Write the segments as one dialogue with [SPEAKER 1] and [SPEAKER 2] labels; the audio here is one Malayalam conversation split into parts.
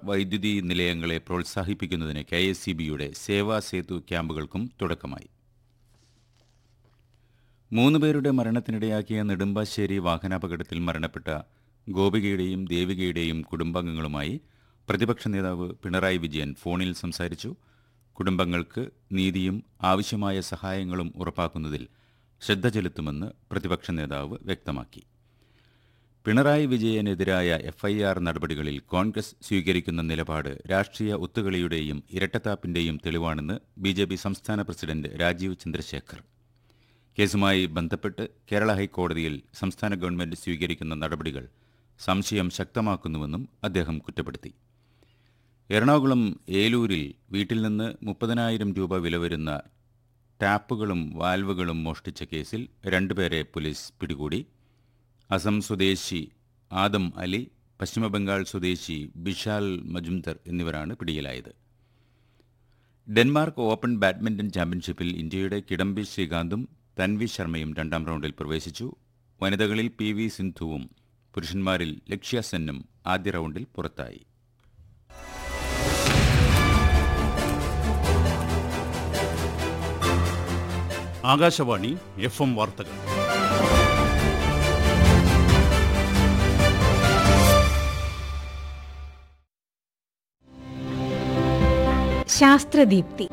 [SPEAKER 1] വൈദ്യുതി നിലയങ്ങളെ പ്രോത്സാഹിപ്പിക്കുന്നതിന് കെ എസ് സി ബിയുടെ സേവാ സേതു ക്യാമ്പുകൾക്കും തുടക്കമായി മൂന്ന് പേരുടെ മരണത്തിനിടയാക്കിയ നെടുമ്പാശ്ശേരി വാഹനാപകടത്തിൽ മരണപ്പെട്ട ഗോപികയുടെയും ദേവികയുടെയും കുടുംബാംഗങ്ങളുമായി പ്രതിപക്ഷ നേതാവ് പിണറായി വിജയൻ ഫോണിൽ സംസാരിച്ചു കുടുംബങ്ങൾക്ക് നീതിയും ആവശ്യമായ സഹായങ്ങളും ഉറപ്പാക്കുന്നതിൽ ശ്രദ്ധ ചെലുത്തുമെന്ന് പ്രതിപക്ഷ നേതാവ് വ്യക്തമാക്കി പിണറായി വിജയനെതിരായ എഫ്ഐആർ നടപടികളിൽ കോൺഗ്രസ് സ്വീകരിക്കുന്ന നിലപാട് രാഷ്ട്രീയ ഒത്തുകളിയുടെയും ഇരട്ടത്താപ്പിന്റെയും തെളിവാണെന്ന് ബി ജെ പി സംസ്ഥാന പ്രസിഡന്റ് രാജീവ് ചന്ദ്രശേഖർ കേസുമായി ബന്ധപ്പെട്ട് കേരള ഹൈക്കോടതിയിൽ സംസ്ഥാന ഗവൺമെന്റ് സ്വീകരിക്കുന്ന നടപടികൾ സംശയം ശക്തമാക്കുന്നുവെന്നും അദ്ദേഹം കുറ്റപ്പെടുത്തി എറണാകുളം ഏലൂരിൽ വീട്ടിൽ നിന്ന് മുപ്പതിനായിരം രൂപ വില വരുന്ന ടാപ്പുകളും വാൽവുകളും മോഷ്ടിച്ച കേസിൽ രണ്ടുപേരെ പോലീസ് പിടികൂടി അസം സ്വദേശി ആദം അലി പശ്ചിമബംഗാൾ സ്വദേശി ബിഷാൽ മജുംദർ എന്നിവരാണ് പിടിയിലായത് ഡെൻമാർക്ക് ഓപ്പൺ ബാഡ്മിന്റൺ ചാമ്പ്യൻഷിപ്പിൽ ഇന്ത്യയുടെ കിഡംബി ശ്രീകാന്തും തൻവി ശർമ്മയും രണ്ടാം റൗണ്ടിൽ പ്രവേശിച്ചു വനിതകളിൽ പി വി സിന്ധുവും പുരുഷന്മാരിൽ ലക്ഷ്യ സെന്നും ആദ്യ റൗണ്ടിൽ പുറത്തായി
[SPEAKER 2] ആകാശവാണി എഫ് എം വാർത്തകൾ
[SPEAKER 3] ശാസ്ത്രദീപ്തി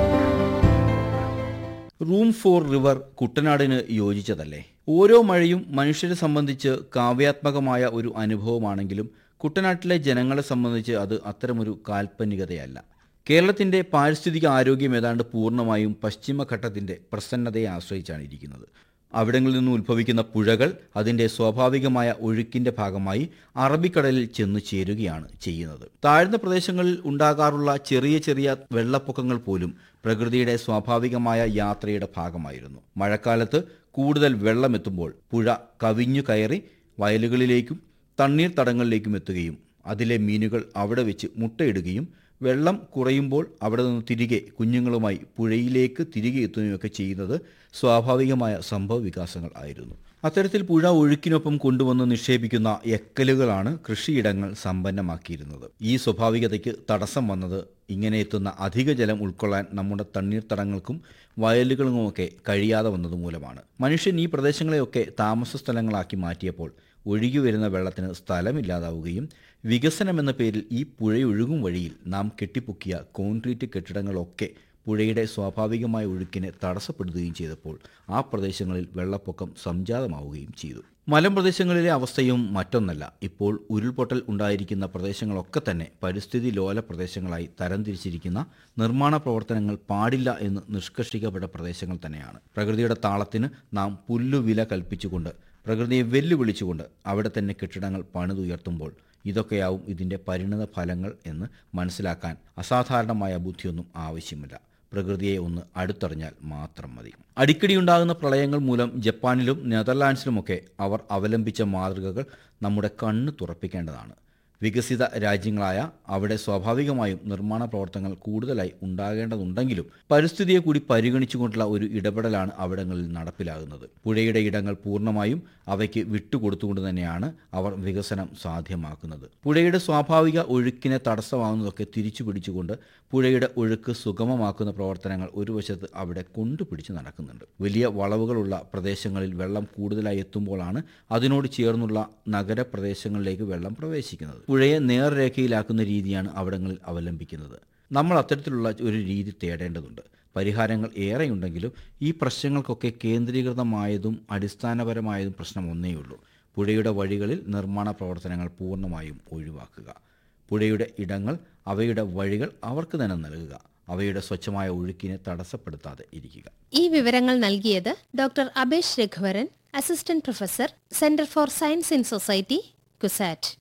[SPEAKER 4] റൂം ഫോർ റിവർ കുട്ടനാടിന് യോജിച്ചതല്ലേ ഓരോ മഴയും മനുഷ്യരെ സംബന്ധിച്ച് കാവ്യാത്മകമായ ഒരു അനുഭവമാണെങ്കിലും കുട്ടനാട്ടിലെ ജനങ്ങളെ സംബന്ധിച്ച് അത് അത്തരമൊരു കാൽപ്പനികതയല്ല കേരളത്തിന്റെ പാരിസ്ഥിതിക ആരോഗ്യം ഏതാണ്ട് പൂർണ്ണമായും പശ്ചിമഘട്ടത്തിന്റെ പ്രസന്നതയെ ആശ്രയിച്ചാണ് ഇരിക്കുന്നത് അവിടങ്ങളിൽ നിന്ന് ഉത്ഭവിക്കുന്ന പുഴകൾ അതിന്റെ സ്വാഭാവികമായ ഒഴുക്കിന്റെ ഭാഗമായി അറബിക്കടലിൽ ചെന്ന് ചേരുകയാണ് ചെയ്യുന്നത് താഴ്ന്ന പ്രദേശങ്ങളിൽ ഉണ്ടാകാറുള്ള ചെറിയ ചെറിയ വെള്ളപ്പൊക്കങ്ങൾ പോലും പ്രകൃതിയുടെ സ്വാഭാവികമായ യാത്രയുടെ ഭാഗമായിരുന്നു മഴക്കാലത്ത് കൂടുതൽ വെള്ളമെത്തുമ്പോൾ പുഴ കവിഞ്ഞു കയറി വയലുകളിലേക്കും തണ്ണീർത്തടങ്ങളിലേക്കും എത്തുകയും അതിലെ മീനുകൾ അവിടെ വെച്ച് മുട്ടയിടുകയും വെള്ളം കുറയുമ്പോൾ അവിടെ നിന്ന് തിരികെ കുഞ്ഞുങ്ങളുമായി പുഴയിലേക്ക് തിരികെ എത്തുകയൊക്കെ ചെയ്യുന്നത് സ്വാഭാവികമായ സംഭവ വികാസങ്ങൾ ആയിരുന്നു അത്തരത്തിൽ പുഴ ഒഴുക്കിനൊപ്പം കൊണ്ടുവന്ന് നിക്ഷേപിക്കുന്ന എക്കലുകളാണ് കൃഷിയിടങ്ങൾ സമ്പന്നമാക്കിയിരുന്നത് ഈ സ്വാഭാവികതയ്ക്ക് തടസ്സം വന്നത് ഇങ്ങനെ എത്തുന്ന അധിക ജലം ഉൾക്കൊള്ളാൻ നമ്മുടെ തണ്ണീർത്തടങ്ങൾക്കും വയലുകളുമൊക്കെ കഴിയാതെ വന്നത് മൂലമാണ് മനുഷ്യൻ ഈ പ്രദേശങ്ങളെയൊക്കെ താമസ സ്ഥലങ്ങളാക്കി മാറ്റിയപ്പോൾ ഒഴുകി വരുന്ന വെള്ളത്തിന് സ്ഥലമില്ലാതാവുകയും വികസനം എന്ന പേരിൽ ഈ പുഴയൊഴുകും വഴിയിൽ നാം കെട്ടിപ്പൊക്കിയ കോൺക്രീറ്റ് കെട്ടിടങ്ങളൊക്കെ പുഴയുടെ സ്വാഭാവികമായ ഒഴുക്കിനെ തടസ്സപ്പെടുത്തുകയും ചെയ്തപ്പോൾ ആ പ്രദേശങ്ങളിൽ വെള്ളപ്പൊക്കം സംജാതമാവുകയും ചെയ്തു മലമ്പ്രദേശങ്ങളിലെ അവസ്ഥയും മറ്റൊന്നല്ല ഇപ്പോൾ ഉരുൾപൊട്ടൽ ഉണ്ടായിരിക്കുന്ന പ്രദേശങ്ങളൊക്കെ തന്നെ പരിസ്ഥിതി ലോല പ്രദേശങ്ങളായി തരംതിരിച്ചിരിക്കുന്ന നിർമ്മാണ പ്രവർത്തനങ്ങൾ പാടില്ല എന്ന് നിഷ്കർഷിക്കപ്പെട്ട പ്രദേശങ്ങൾ തന്നെയാണ് പ്രകൃതിയുടെ താളത്തിന് നാം പുല്ലുവില കൽപ്പിച്ചുകൊണ്ട് പ്രകൃതിയെ വെല്ലുവിളിച്ചുകൊണ്ട് അവിടെ തന്നെ കെട്ടിടങ്ങൾ പണിതുയർത്തുമ്പോൾ ഇതൊക്കെയാവും ഇതിൻ്റെ പരിണത ഫലങ്ങൾ എന്ന് മനസ്സിലാക്കാൻ അസാധാരണമായ ബുദ്ധിയൊന്നും ആവശ്യമില്ല പ്രകൃതിയെ ഒന്ന് അടുത്തറിഞ്ഞാൽ മാത്രം മതി അടിക്കടി ഉണ്ടാകുന്ന പ്രളയങ്ങൾ മൂലം ജപ്പാനിലും നെതർലാൻഡ്സിലുമൊക്കെ അവർ അവലംബിച്ച മാതൃകകൾ നമ്മുടെ കണ്ണ് തുറപ്പിക്കേണ്ടതാണ് വികസിത രാജ്യങ്ങളായ അവിടെ സ്വാഭാവികമായും നിർമ്മാണ പ്രവർത്തനങ്ങൾ കൂടുതലായി ഉണ്ടാകേണ്ടതുണ്ടെങ്കിലും പരിസ്ഥിതിയെ കൂടി പരിഗണിച്ചുകൊണ്ടുള്ള ഒരു ഇടപെടലാണ് അവിടങ്ങളിൽ നടപ്പിലാകുന്നത് പുഴയുടെ ഇടങ്ങൾ പൂർണ്ണമായും അവയ്ക്ക് വിട്ടുകൊടുത്തുകൊണ്ട് തന്നെയാണ് അവർ വികസനം സാധ്യമാക്കുന്നത് പുഴയുടെ സ്വാഭാവിക ഒഴുക്കിനെ തടസ്സമാകുന്നതൊക്കെ തിരിച്ചു പിടിച്ചുകൊണ്ട് പുഴയുടെ ഒഴുക്ക് സുഗമമാക്കുന്ന പ്രവർത്തനങ്ങൾ ഒരു വശത്ത് അവിടെ കൊണ്ടുപിടിച്ച് നടക്കുന്നുണ്ട് വലിയ വളവുകളുള്ള പ്രദേശങ്ങളിൽ വെള്ളം കൂടുതലായി എത്തുമ്പോഴാണ് അതിനോട് ചേർന്നുള്ള നഗരപ്രദേശങ്ങളിലേക്ക് വെള്ളം പ്രവേശിക്കുന്നത് പുഴയെ നേർരേഖയിലാക്കുന്ന രീതിയാണ് അവിടങ്ങളിൽ അവലംബിക്കുന്നത് നമ്മൾ അത്തരത്തിലുള്ള ഒരു രീതി തേടേണ്ടതുണ്ട് പരിഹാരങ്ങൾ ഏറെയുണ്ടെങ്കിലും ഈ പ്രശ്നങ്ങൾക്കൊക്കെ കേന്ദ്രീകൃതമായതും അടിസ്ഥാനപരമായതും പ്രശ്നം ഒന്നേയുള്ളൂ പുഴയുടെ വഴികളിൽ നിർമ്മാണ പ്രവർത്തനങ്ങൾ പൂർണ്ണമായും ഒഴിവാക്കുക പുഴയുടെ ഇടങ്ങൾ അവയുടെ വഴികൾ അവർക്ക് തന്നെ നൽകുക അവയുടെ സ്വച്ഛമായ ഒഴുക്കിനെ തടസ്സപ്പെടുത്താതെ ഇരിക്കുക
[SPEAKER 5] ഈ വിവരങ്ങൾ നൽകിയത് doctor Abesh Raghuvaran assistant professor centre for science in society CUSAT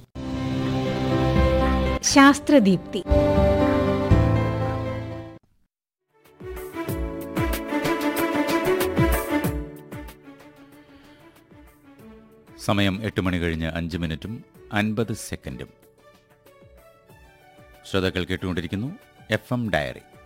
[SPEAKER 3] Sasthradeepthi
[SPEAKER 1] സമയം എട്ട് മണി കഴിഞ്ഞ് അഞ്ച് മിനിറ്റും അൻപത് സെക്കൻഡും ശ്രോതാക്കൾ കേട്ടുകൊണ്ടിരിക്കുന്നു എഫ് എം ഡയറി